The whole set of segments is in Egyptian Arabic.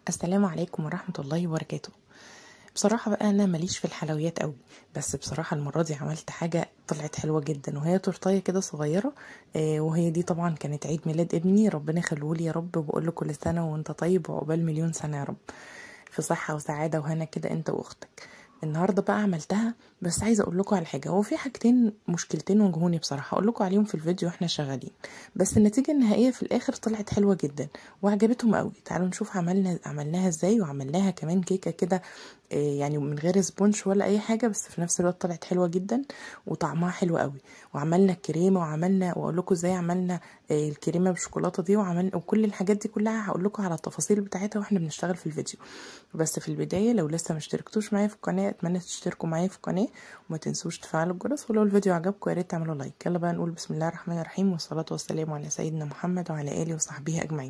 السلام عليكم ورحمة الله وبركاته بصراحة بقى أنا ماليش في الحلويات قوي بس بصراحة المرة دي عملت حاجة طلعت حلوة جدا وهي تورتاية كده صغيرة آه، وهي دي طبعا كانت عيد ميلاد ابني ربنا يخليهولي يا رب وبقول له كل سنة وانت طيب وعقبال مليون سنة يا رب في صحة وسعادة وهنا كده انت واختك النهارده بقى عملتها بس عايزه اقول لكم على حاجه هو في حاجتين مشكلتين واجهوني بصراحه اقول لكم عليهم في الفيديو واحنا شغالين بس النتيجه النهائيه في الاخر طلعت حلوه جدا وعجبتهم قوي تعالوا نشوف عملنا عملناها ازاي وعملناها كمان كيكه كده آه، يعني من غير سبونش ولا اي حاجه بس في نفس الوقت طلعت حلوه جدا وطعمها حلو قوي وعملنا الكريمه وعملنا واقول لكم ازاي عملنا آه، الكريمه بالشوكولاته دي وعملنا وكل الحاجات دي كلها هقول لكم على التفاصيل بتاعتها واحنا بنشتغل في الفيديو بس في البدايه لو لسه ما اشتركتوش معايا في القناه اتمنى تشتركوا معايا في القناه وما تنسوش تفعلوا الجرس ولو الفيديو عجبكم يا ريت تعملوا لايك يلا بقى نقول بسم الله الرحمن الرحيم والصلاه والسلام على سيدنا محمد وعلى اله وصحبه اجمعين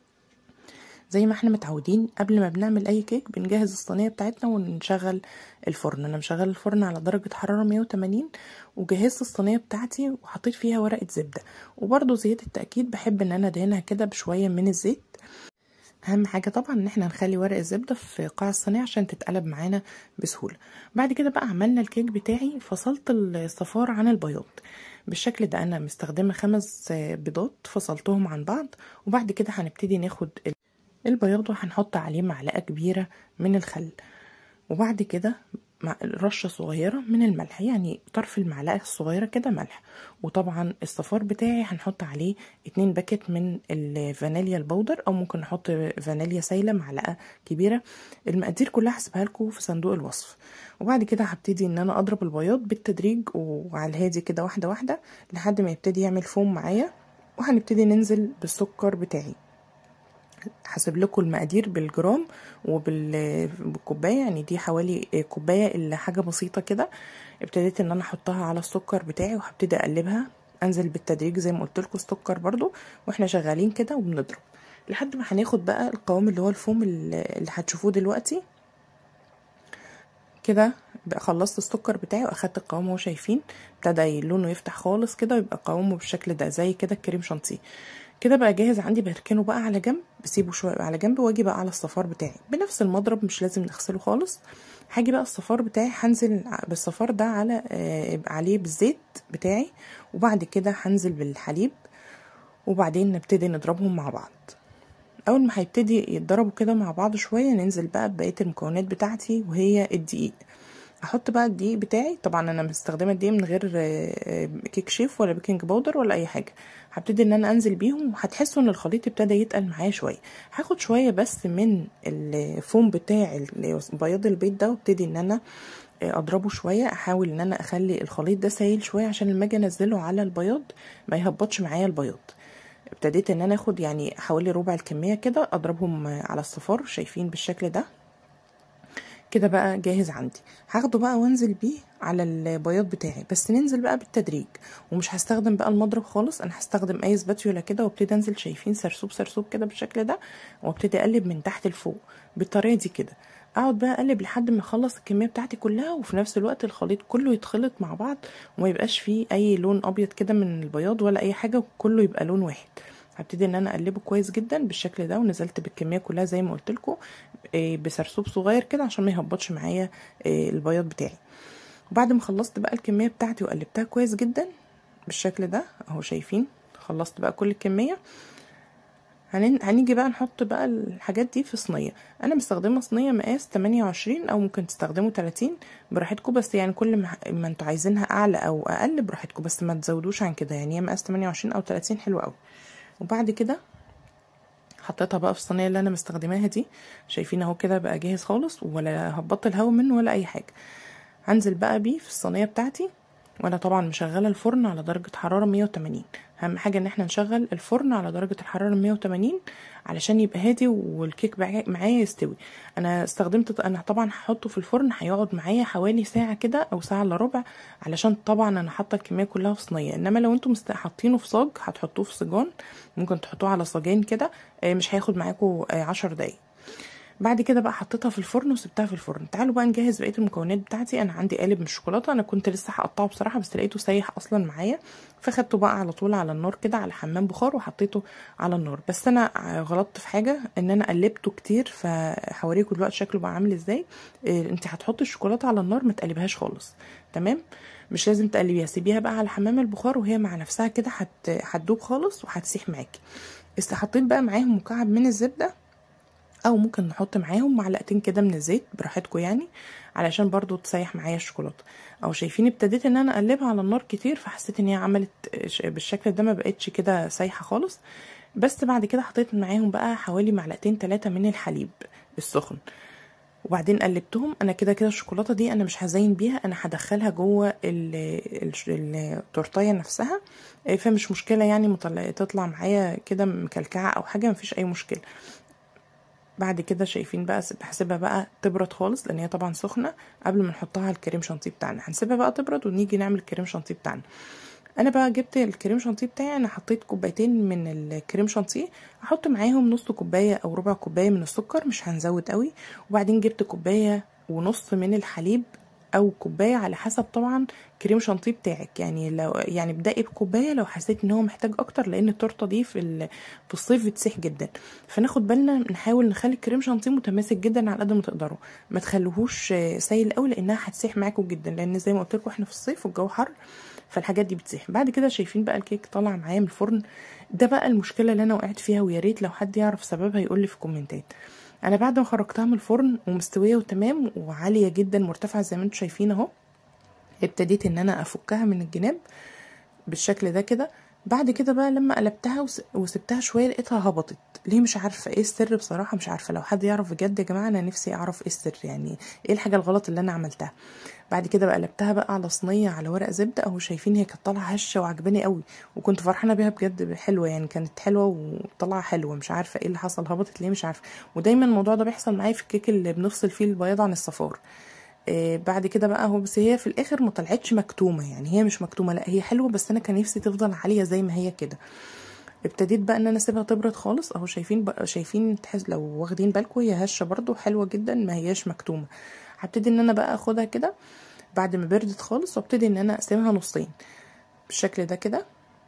زي ما احنا متعودين قبل ما بنعمل اي كيك بنجهز الصينيه بتاعتنا ونشغل الفرن انا مشغل الفرن على درجه حراره 180 وجهزت الصينيه بتاعتي وحطيت فيها ورقه زبده وبرده زياده التاكيد بحب ان انا ادهنها كده بشويه من الزيت اهم حاجه طبعا ان احنا نخلي ورق الزبده في قاع الصينيه عشان تتقلب معانا بسهوله بعد كده بقى عملنا الكيك بتاعي فصلت الصفار عن البياض بالشكل ده انا مستخدمه خمس بيضات فصلتهم عن بعض وبعد كده هنبتدي ناخد البياض وهنحط عليه معلقه كبيره من الخل وبعد كده رشة صغيرة من الملح يعني طرف المعلقة الصغيرة كده ملح وطبعا الصفار بتاعي هنحط عليه اتنين باكت من الفانيليا البودر او ممكن نحط فانيليا سايلة معلقة كبيرة المقادير كلها هسيبها لكم في صندوق الوصف وبعد كده هبتدي ان انا اضرب البياض بالتدريج وعلى الهادي كده واحدة واحدة لحد ما يبتدي يعمل فوم معايا وهنبتدي ننزل بالسكر بتاعي حاسب لكم المقادير بالجرام وبالكوبايه يعني دي حوالي كوبايه الا حاجه بسيطه كده ابتديت ان انا احطها على السكر بتاعي وهبتدي اقلبها انزل بالتدريج زي ما قلت لكم السكر برضو واحنا شغالين كده وبنضرب لحد ما هناخد بقى القوام اللي هو الفوم اللي هتشوفوه دلوقتي كده بقى خلصت السكر بتاعي واخدت القوام اهو شايفين ابتدى لونه يفتح خالص كده ويبقى قوامه بالشكل ده زي كده الكريم شانتيه كده بقى جاهز عندي بركنه بقى على جنب بسيبه شويه على جنب واجي بقى على الصفار بتاعي بنفس المضرب مش لازم نغسله خالص هاجي بقى الصفار بتاعي هنزل بالصفار ده على آه عليه بالزيت بتاعي وبعد كده هنزل بالحليب وبعدين نبتدي نضربهم مع بعض اول ما هيبتدي يتضربوا كده مع بعض شويه ننزل بقى ببقيه المكونات بتاعتي وهي الدقيق احط بقى الدقيق بتاعي طبعا انا مستخدمه الدقيق من غير كيك شيف ولا بيكنج باودر ولا اي حاجه هبتدي ان انا انزل بيهم وهتحسوا ان الخليط ابتدى يتقل معايا شويه هاخد شويه بس من الفوم بتاع بياض البيض ده وابتدي ان انا اضربه شويه احاول ان انا اخلي الخليط ده سايل شويه عشان لما اجي انزله على البياض ما يهبطش معايا البياض ابتديت ان انا اخد يعني حوالي ربع الكميه كده اضربهم على الصفار شايفين بالشكل ده كده بقى جاهز عندي هاخده بقى وانزل بيه على البياض بتاعي بس ننزل بقى بالتدريج ومش هستخدم بقى المضرب خالص انا هستخدم اي سباتيولا كده وابتدي انزل شايفين سرسوب سرسوب كده بالشكل ده وابتدي اقلب من تحت لفوق بالطريقه دي كده اقعد بقى اقلب لحد ما اخلص الكميه بتاعتي كلها وفي نفس الوقت الخليط كله يتخلط مع بعض وما يبقاش فيه اي لون ابيض كده من البياض ولا اي حاجه وكله يبقى لون واحد هبتدي ان انا اقلبه كويس جدا بالشكل ده ونزلت بالكميه كلها زي ما قلت لكم بسرسوب صغير كده عشان ما يهبطش معايا البياض بتاعي وبعد ما خلصت بقى الكميه بتاعتي وقلبتها كويس جدا بالشكل ده اهو شايفين خلصت بقى كل الكميه هنيجي بقى نحط بقى الحاجات دي في صينيه انا مستخدمه صينيه مقاس 28 او ممكن تستخدموا 30 براحتكم بس يعني كل ما, ما انتوا عايزينها اعلى او اقل براحتكم بس ما تزودوش عن كده يعني هي مقاس 28 او 30 حلوه قوي وبعد كده حطيتها بقى في الصينيه اللي انا مستخدماها دي شايفين اهو كده بقى جاهز خالص ولا هبطل الهواء منه ولا اي حاجه هنزل بقى بيه في الصينيه بتاعتي وانا طبعا مشغله الفرن على درجه حراره 180 اهم حاجه ان احنا نشغل الفرن على درجه الحراره 180 علشان يبقى هادي والكيك معايا يستوي انا استخدمت انا طبعا هحطه في الفرن هيقعد معايا حوالي ساعه كده او ساعه الا ربع علشان طبعا انا حاطه الكميه كلها في صينيه انما لو انتم حاطينه في صاج هتحطوه في صاجان ممكن تحطوه على صاجين كده مش هياخد معاكم 10 دقايق بعد كده بقى حطيتها في الفرن وسبتها في الفرن تعالوا بقى نجهز بقيه المكونات بتاعتي انا عندي قالب من الشوكولاته انا كنت لسه هقطعه بصراحه بس لقيته سايح اصلا معايا فخدته بقى على طول على النار كده على حمام بخار وحطيته على النار بس انا غلطت في حاجه ان انا قلبته كتير فهوريكم دلوقتي شكله بقى عامل ازاي إيه انت هتحطي الشوكولاته على النار ما تقلبهاش خالص تمام مش لازم تقلبيها سيبيها بقى على حمام البخار وهي مع نفسها كده هتدوب خالص وهتسيح معاكي حطيت بقى معاهم مكعب من الزبده او ممكن نحط معاهم معلقتين كده من الزيت براحتكم يعني علشان برضو تسيح معايا الشوكولاته او شايفين ابتديت ان انا اقلبها على النار كتير فحسيت ان هي عملت بالشكل ده ما بقتش كده سايحه خالص بس بعد كده حطيت معاهم بقى حوالي معلقتين ثلاثه من الحليب السخن وبعدين قلبتهم انا كده كده الشوكولاته دي انا مش هزين بيها انا هدخلها جوه التورتايه نفسها فمش مشكله يعني تطلع معايا كده مكلكعه او حاجه مفيش اي مشكله بعد كده شايفين بقى بحسبها بقى تبرد خالص لان هي طبعا سخنه قبل ما نحطها على الكريم شانتيه بتاعنا هنسيبها بقى تبرد ونيجي نعمل الكريم شانتيه بتاعنا انا بقى جبت الكريم شانتيه بتاعي انا حطيت كوبايتين من الكريم شانتيه احط معاهم نص كوبايه او ربع كوبايه من السكر مش هنزود قوي وبعدين جبت كوبايه ونص من الحليب او كوبايه على حسب طبعا كريم شانتيه بتاعك يعني لو يعني ابدأي بكوبايه لو حسيت ان هو محتاج اكتر لان التورته دي في في الصيف بتسيح جدا فناخد بالنا نحاول نخلي الكريم شانتيه متماسك جدا على قد ما تقدروا ما تخلوهوش سايل قوي لانها هتسيح معاكم جدا لان زي ما قلت لكم احنا في الصيف والجو حر فالحاجات دي بتسيح بعد كده شايفين بقى الكيك طالع معايا من الفرن ده بقى المشكله اللي انا وقعت فيها ويا ريت لو حد يعرف سببها يقول لي في الكومنتات انا بعد ما خرجتها من الفرن ومستويه وتمام وعاليه جدا مرتفعه زي ما انتم شايفين اهو ابتديت ان انا افكها من الجناب بالشكل ده كده بعد كده بقى لما قلبتها وسبتها شويه لقيتها هبطت ليه مش عارفه ايه السر بصراحه مش عارفه لو حد يعرف بجد يا جماعه انا نفسي اعرف ايه السر يعني ايه الحاجه الغلط اللي انا عملتها بعد كده بقى قلبتها بقى على صينيه على ورق زبده اهو شايفين هي كانت طالعه هشه وعجباني قوي وكنت فرحانه بيها بجد حلوه يعني كانت حلوه وطالعه حلوه مش عارفه ايه اللي حصل هبطت ليه مش عارفه ودايما الموضوع ده بيحصل معايا في الكيك اللي بنفصل فيه البياض عن الصفار آه بعد كده بقى هو بس هي في الاخر ما طلعتش مكتومه يعني هي مش مكتومه لا هي حلوه بس انا كان نفسي تفضل عاليه زي ما هي كده ابتديت بقى ان انا اسيبها تبرد خالص اهو شايفين بقى شايفين تحس لو واخدين بالكم هي هشه برده حلوه جدا ما هياش مكتومه هبتدي ان انا بقى اخدها كده بعد ما بردت خالص وابتدي ان انا اقسمها نصين بالشكل ده كده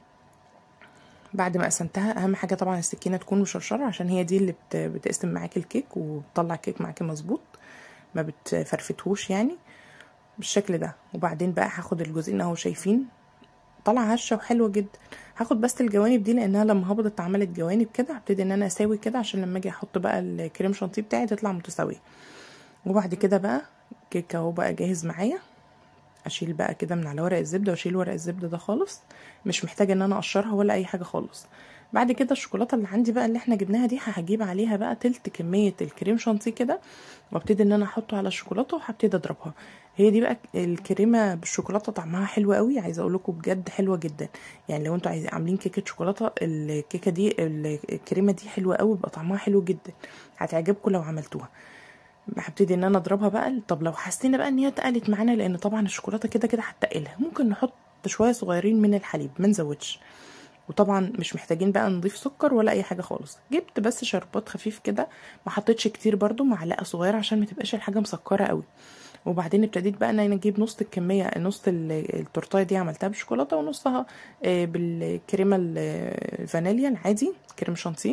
بعد ما قسمتها اهم حاجه طبعا السكينه تكون مشرشره عشان هي دي اللي بتقسم معاكي الكيك وبتطلع الكيك معاكي مظبوط ما بتفرفتهوش يعني بالشكل ده وبعدين بقى هاخد الجزئين اهو شايفين طالعه هشه وحلوه جدا هاخد بس الجوانب دي لانها لما هبطت عملت جوانب كده هبتدي ان انا اساوي كده عشان لما اجي احط بقى الكريم شانتيه بتاعي تطلع متساويه وبعد كده بقى كيك اهو بقى جاهز معايا اشيل بقى كده من على ورق الزبده واشيل ورق الزبده ده خالص مش محتاجه ان انا اقشرها ولا اي حاجه خالص بعد كده الشوكولاته اللي عندي بقى اللي احنا جبناها دي هجيب عليها بقى تلت كميه الكريم شانتيه كده وابتدي ان انا احطه على الشوكولاته وهبتدي اضربها هي دي بقى الكريمه بالشوكولاته طعمها حلو قوي عايزه اقول لكم بجد حلوه جدا يعني لو انتوا عايزين عاملين كيكه شوكولاته الكيكه دي الكريمه دي حلوه قوي بيبقى طعمها حلو جدا هتعجبكم لو عملتوها هبتدي ان انا اضربها بقى طب لو حسينا بقى ان هي اتقلت معانا لان طبعا الشوكولاته كده كده هتقلها ممكن نحط شويه صغيرين من الحليب ما نزودش وطبعا مش محتاجين بقى نضيف سكر ولا اي حاجه خالص جبت بس شربات خفيف كده ما حطيتش كتير برده معلقه صغيره عشان ما تبقاش الحاجه مسكره قوي وبعدين ابتديت بقى ان انا اجيب نص الكميه نص التورتايه دي عملتها بالشوكولاته ونصها بالكريمه الفانيليا العادي كريم شانتيه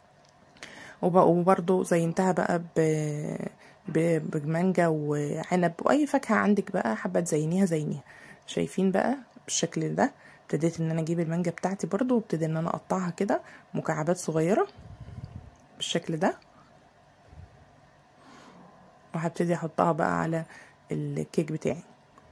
وبرده زينتها بقى ب بمانجا وعنب واي فاكهه عندك بقى حابه تزينيها زينيها شايفين بقى بالشكل ده ابتديت ان انا اجيب المانجا بتاعتي برضو وابتدي ان انا اقطعها كده مكعبات صغيره بالشكل ده وهبتدي احطها بقى على الكيك بتاعي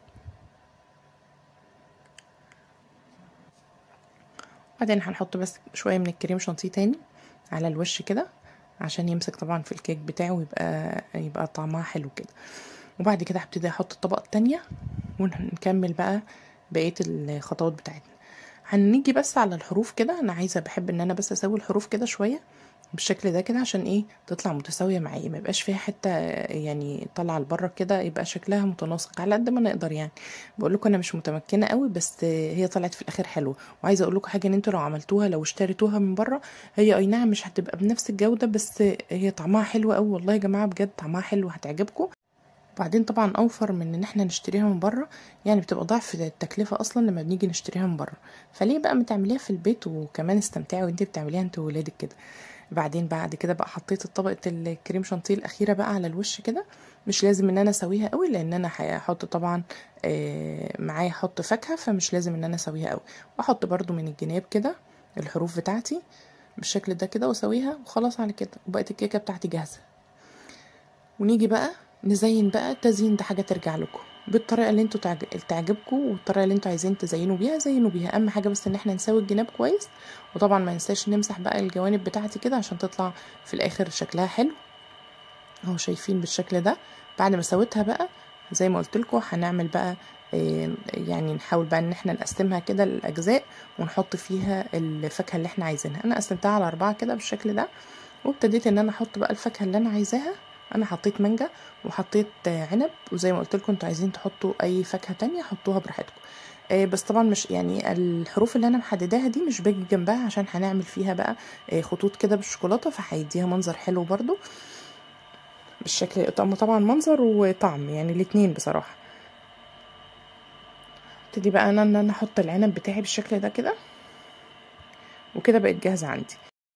بعدين هنحط بس شويه من الكريم شانتيه تاني على الوش كده عشان يمسك طبعا في الكيك بتاعه ويبقى يبقى طعمها حلو كده وبعد كده هبتدي احط الطبقه التانية ونكمل بقى بقيه الخطوات بتاعتنا هنيجي بس على الحروف كده انا عايزه بحب ان انا بس اسوي الحروف كده شويه بالشكل ده كده عشان ايه تطلع متساويه معايا ما يبقاش فيها حته يعني طالعه لبره كده يبقى شكلها متناسق على قد ما نقدر يعني بقول لكم انا مش متمكنه قوي بس هي طلعت في الاخر حلوه وعايزه اقول لكم حاجه ان انتوا لو عملتوها لو اشتريتوها من بره هي اي نعم مش هتبقى بنفس الجوده بس هي طعمها حلو قوي والله يا جماعه بجد طعمها حلو هتعجبكم وبعدين طبعا اوفر من ان احنا نشتريها من بره يعني بتبقى ضعف التكلفه اصلا لما بنيجي نشتريها من بره فليه بقى ما تعمليها في البيت وكمان استمتعي وانت بتعمليها انت وولادك كده بعدين بعد كده بقى حطيت طبقه الكريم شانتيه الاخيره بقى على الوش كده مش لازم ان انا اسويها قوي لان انا هحط طبعا معايا احط فاكهه فمش لازم ان انا اسويها قوي واحط برده من الجناب كده الحروف بتاعتي بالشكل ده كده واسويها وخلاص على كده وبقت الكيكه بتاعتي جاهزه ونيجي بقى نزين بقى التزيين ده حاجه ترجع لكم بالطريقه اللي انتوا تعجبكم والطريقه اللي انتوا عايزين تزينوا بيها زينوا بيها اهم حاجه بس ان احنا نسوي الجناب كويس وطبعا ما ننساش نمسح بقى الجوانب بتاعتي كده عشان تطلع في الاخر شكلها حلو اهو شايفين بالشكل ده بعد ما سويتها بقى زي ما قلت لكم هنعمل بقى يعني نحاول بقى ان احنا نقسمها كده الاجزاء ونحط فيها الفاكهه اللي احنا عايزينها انا قسمتها على اربعه كده بالشكل ده وابتديت ان انا احط بقى الفاكهه اللي انا عايزاها انا حطيت مانجا وحطيت عنب وزي ما قلت لكم انتوا عايزين تحطوا اي فاكهه تانية حطوها براحتكم بس طبعا مش يعني الحروف اللي انا محدداها دي مش باجي جنبها عشان هنعمل فيها بقى خطوط كده بالشوكولاته فهيديها منظر حلو برضو بالشكل طبعا منظر وطعم يعني الاتنين بصراحه ابتدي بقى انا ان انا احط العنب بتاعي بالشكل ده كده وكده بقت جاهزه عندي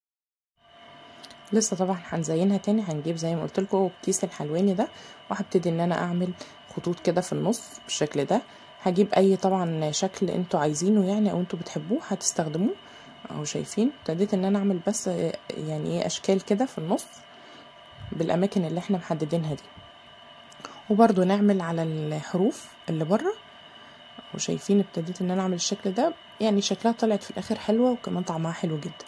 لسه طبعا هنزينها تاني هنجيب زي ما قلت لكم كيس الحلواني ده وهبتدي ان انا اعمل خطوط كده في النص بالشكل ده هجيب اي طبعا شكل انتوا عايزينه يعني او انتوا بتحبوه هتستخدموه اهو شايفين ابتديت ان انا اعمل بس يعني ايه اشكال كده في النص بالاماكن اللي احنا محددينها دي وبرده نعمل على الحروف اللي بره وشايفين ابتديت ان انا اعمل الشكل ده يعني شكلها طلعت في الاخر حلوه وكمان طعمها حلو جدا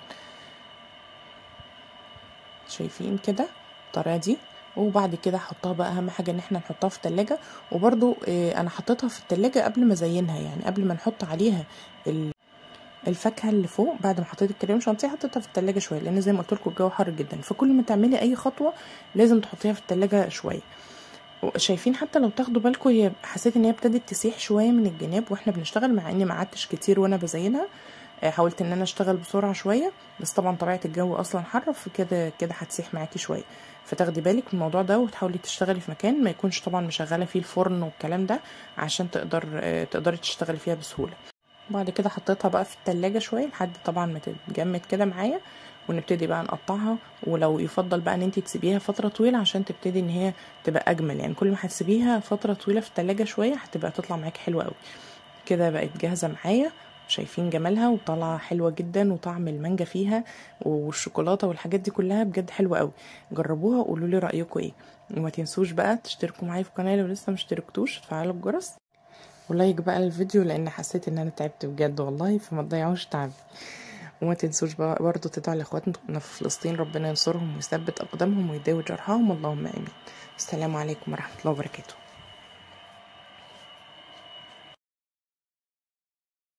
شايفين كده الطريقه دي وبعد كده احطها بقى اهم حاجه ان احنا نحطها في التلاجة وبرده انا حطيتها في التلاجة قبل ما ازينها يعني قبل ما نحط عليها الفاكهه اللي فوق بعد ما حطيت الكريم شانتيه حطيتها في التلاجة شويه لان زي ما قلت لكم الجو حر جدا فكل ما تعملي اي خطوه لازم تحطيها في التلاجة شويه شايفين حتى لو تاخدوا بالكم هي حسيت ان هي ابتدت تسيح شويه من الجناب واحنا بنشتغل مع اني ما قعدتش كتير وانا بزينها حاولت ان انا اشتغل بسرعه شويه بس طبعا طبيعه الجو اصلا حر فكده كده هتسيح معاكي شويه فتاخدي بالك من الموضوع ده وتحاولي تشتغلي في مكان ما يكونش طبعا مشغله فيه الفرن والكلام ده عشان تقدر تقدري تشتغلي فيها بسهوله بعد كده حطيتها بقى في التلاجة شويه لحد طبعا ما تتجمد كده معايا ونبتدي بقى نقطعها ولو يفضل بقى ان انت تسيبيها فتره طويله عشان تبتدي ان هي تبقى اجمل يعني كل ما هتسيبيها فتره طويله في التلاجة شويه هتبقى تطلع معاكي حلوه قوي كده بقت جاهزه معايا شايفين جمالها وطالعه حلوه جدا وطعم المانجا فيها والشوكولاته والحاجات دي كلها بجد حلوه قوي جربوها وقولوا لي رايكم ايه وما تنسوش بقى تشتركوا معايا في القناه لو لسه مشتركتوش تفعلوا الجرس ولايك بقى الفيديو لان حسيت ان انا تعبت بجد والله فما تضيعوش تعبي وما تنسوش بقى برضه تدعوا لاخواتنا في فلسطين ربنا ينصرهم ويثبت اقدامهم ويداوي جرحهم اللهم امين السلام عليكم ورحمه الله وبركاته